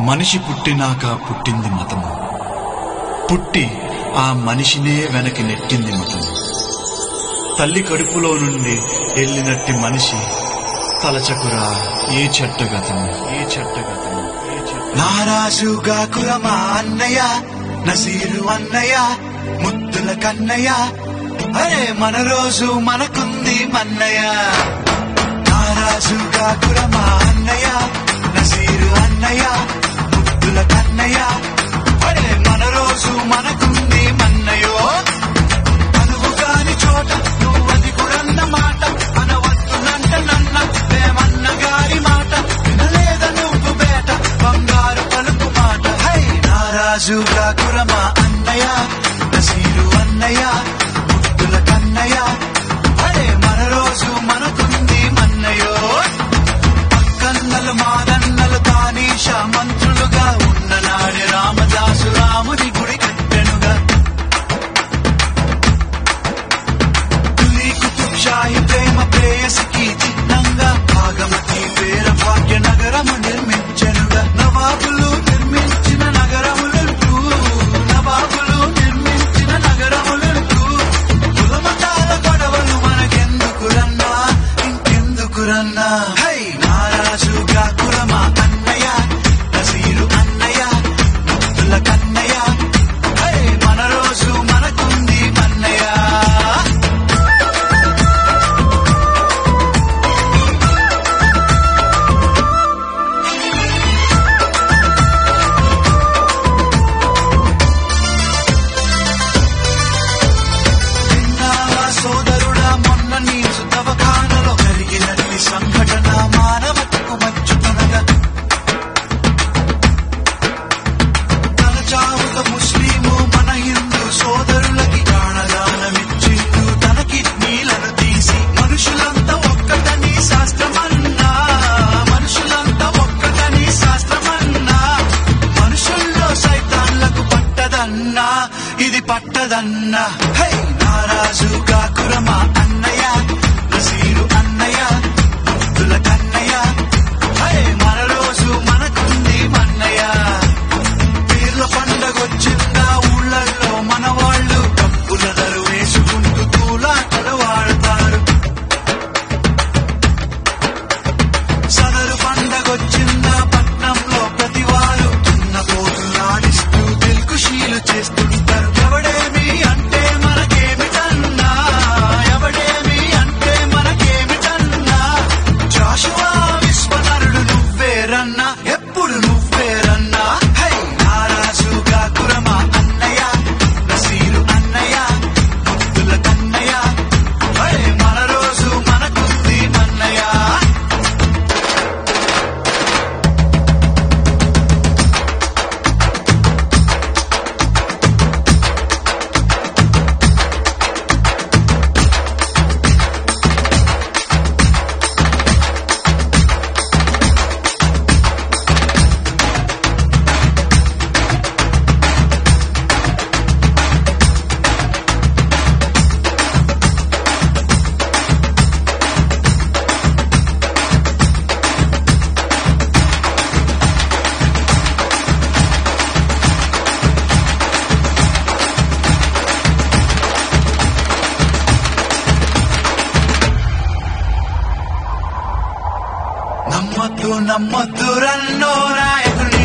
మనిషి పుట్టినాక పుట్టింది మతము పుట్టి ఆ మనిషినే వెనక్కి నెట్టింది మతము తల్లి కడుపులో నుండి వెళ్ళినట్టి మనిషి తలచకురా ఏ చెట్టగతము ఏ చెట్టగతము ఏ చెట్ట నారాజుగా కురమా అన్నయ్య నసీరు అన్నయ్య ముద్దుల కన్నయ్య అరే మన రోజు మనకుంది మన్నయ్య నారాజుగా కురమా అన్నయ్య నసీరు అన్నయ్య ముద్దుల కన్నయ్య అరే మన రోజు మనకుంది మన్నయ్యో అనువు కాని చోట నువ్వది కురన్న మాట అనవద్దునంట నన్న ప్రేమన్న గారి మాట వినలేద నువ్వు బేట బంగారు పలుకు మాట హై నారాజుగా కురమా అన్నయ్య నసీరు అన్నయ్య ముద్దుల కన్నయ్య అరే మన రోజు మనకుంది మన్నయ్యో పక్కన్నలు మాదన్నలు తానీష మంత్రులుగా ఉన్న నాడే రామదాసు రాముని గుడి కట్టెనుగా తులి కుతుబ్ షాహి ప్రేమ ప్రేయసికి చిహ్నంగా భాగమతి పేర భాగ్య నగరము నిర్మించెనుగా నవాబులు నిర్మించిన నగరములంటూ నవాబులు నిర్మించిన నగరములంటూ కులమతాల గొడవలు మనకెందుకురన్నా ఇంకెందుకురన్నా హై నారాజుగా కురమా అన్నయ్య నసీరు అన్నయ్య ముద్దుల కన్నయ్య హై మన రోజు మనకుంది మన్నయ్య విన్నావా సోదరుడా మొన్న నీ సుతవఖానలో జరిగినట్టి సంఘటన మానవతకు మచ్చుతునగా తన చావుక ముస్లిము మన హిందూ సోదరులకి ప్రాణదానమిచ్చిండు తన కిడ్నీలను తీసి మనుషులంతా ఒక్కటని శాస్త్రమన్నా మనుషులంతా ఒక్కటని శాస్త్రమన్నా మనుషుల్లో సైతాన్లకు పట్టదన్నా ఇది పట్టదన్నా హై నారాజుగా కురమా అన్నయ్య నసీరు అన్నయ్య ముద్దుల కన్నయ్య హై మన రోజు మనకుంది మన్నయ్య పీర్ల పండగొచ్చిందా ఊళ్ళల్లో మన వాళ్ళు డబ్బుల ధరు వేసుకుంటూ తూలాటలు వాడతారు సదరు పండగొచ్చిందా పట్నంలో ప్రతివారు చిన్న పోతులాడిస్తూ తెలుగుశీలు చేస్తుంటారు ఎవడేమి అంటే మనకేమిటన్నా ఎవడేమి అంటే మనకేమిటన్నా జాషువా విశ్వనరుడు నువ్వేరన్నా ఎప్పుడు నువ్వేరన్నా హై నారాజుగా కురమా అన్నయ్య నసీరు అన్నయ్య ముద్దుల కన్నయ్య హై మన రోజు మనకుంది మన్నయ్య నమ్మద్దు నమ్మద్దు రన్నో నాయకుని